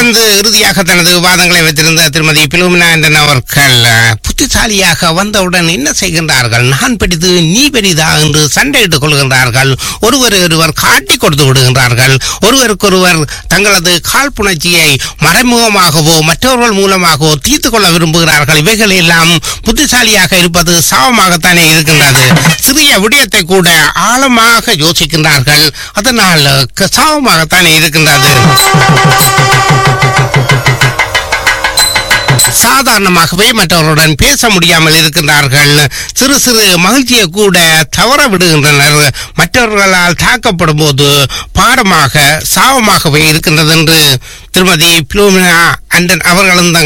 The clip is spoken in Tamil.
தொடர்ந்து இறுதியாக தனது விவாதங்களை வைத்திருந்த திருமதி பிலுமினாண்டன் அவர்கள் அஹ், புத்திசாலியாக வந்தவுடன் என்ன செய்கின்றார்கள் நான் பெரிது நீ பெரிதா என்று சண்டையிட்டுக் கொள்கின்றார்கள் ஒருவர் ஒருவர் காட்டி கொடுத்து விடுகின்றார்கள் ஒருவருக்கொருவர் தங்களது காழ்ப்புணர்ச்சியை மறைமுகமாகவோ மற்றவர்கள் மூலமாகவோ தீர்த்து கொள்ள விரும்புகிறார்கள் இவைகள் எல்லாம் புத்திசாலியாக இருப்பது சாவமாகத்தானே இருக்கின்றது சிறிய விடயத்தை கூட ஆழமாக யோசிக்கின்றார்கள் அதனால் க- சாவமாகத்தானே இருக்கின்றது சாதாரணமாகவே மற்றவர்களுடன் பேச முடியாமல் இருக்கின்றார்கள் சிறு சிறு மகிழ்ச்சியை கூட தவற விடுகின்றனர் மற்றவர்களால் தாக்கப்படும் போது பாடமாக சாவமாகவே இருக்கின்றது என்று திருமதி பிளோமினா அண்டன் அவர்களும் தங்கள்